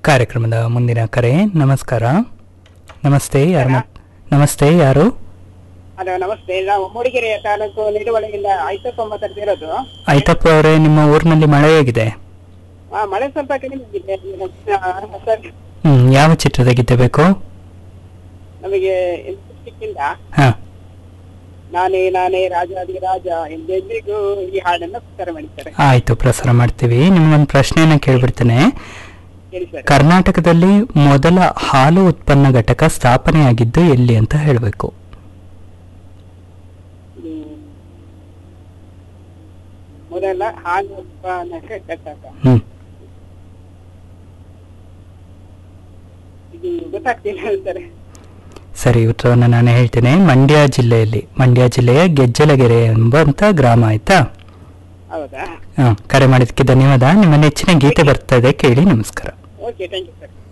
ಕಾರ್ಯಕ್ರಮದ ಮುಂದಿನ ಕರೆ ನಮಸ್ಕಾರ ನಮಸ್ತೆ ಯಾರು ಮಾತ್- ನಮಸ್ತೆ ಯಾರು ಹಲೋ ನಮಸ್ತೆ ನಾವು ಮೂಡಿಗೆರೆ ತಾಲೂಕು ನಿಡುವಳಿಯಿಂದ ಐತಪ್ಪ ಮಾತಾಡ್ತಿರೋದು ಐತಪ್ಪ ಅವರೇ ನಿಮ್ಮ ಊರಿನಲ್ಲಿ ಮಳೆ ಹೇಗಿದೆ ಆ, ಮಳೆ ಸ್ವಲ್ಪ ಕಡಿಮೆ ಆಗಿದೆ ಆ, ಸರ್ ಹ್ಮ್ ಯಾವ ಚಿತ್ರದ ಗೀತೆ ಬೇಕು ನಮಗೆ ಸಿಕ್ಕಿಂದ ಹಾ ನಾನೇ ನಾನೇ ರಾಜಾದಿ ರಾಜ ಎಂದೆಂದಿಗೂ ಈ ಹಾಡನ್ನ ಪ್ರಚಾರ ಮಾಡಿದ್ದಾರೆ ಆಯ್ತು ಪ್ರಸಾರ ಮಾಡ್ತೀವಿ ನಿಮ್ಗೊಂದು ಪ್ರಶ್ನೆಯನ್ನ ಕೇಳ್ಬಿಡ್ತೇನೆ ಹೇಳಿ ಸರ್ ಕರ್ನಾಟಕದಲ್ಲಿ ಮೊದಲ ಹಾಲು ಉತ್ಪನ್ನ ಘಟಕ ಸ್ಥಾಪನೆಯಾಗಿದ್ದು ಎಲ್ಲಿ ಅಂತ ಹೇಳಬೇಕು ಹ್ಮ್. ಮೊದಲ ಹಾಲು ಉತ್ಪಾದಕ ಘಟಕ ಹ್ಮ್ ಇದು ಗೊತ್ತಾಗ್ತಿಲ್ಲ ಸರ್ ಸರಿ ಉತ್ತರವನ್ನು ನಾನು ಹೇಳ್ತೇನೆ ಮಂಡ್ಯ ಜಿಲ್ಲೆಯಲ್ಲಿ ಮಂಡ್ಯ ಜಿಲ್ಲೆಯ ಗೆಜ್ಜಲಗೆರೆ ಎಂಬಂತ ಗ್ರಾಮ ಆಯ್ತಾ ಹೌದಾ ಹಾ ಕರೆ ಮಾಡಿದ್ದಕ್ಕೆ ಧನ್ಯವಾದ ನಿಮ್ಮ ನೆಚ್ಚಿನ ಗೀತೆ ಬರ್ತಾ ಇದೆ ಕೇಳಿ ನಮಸ್ಕಾರ ಓಕೆ ಥ್ಯಾಂಕ್ ಯು ಸರ್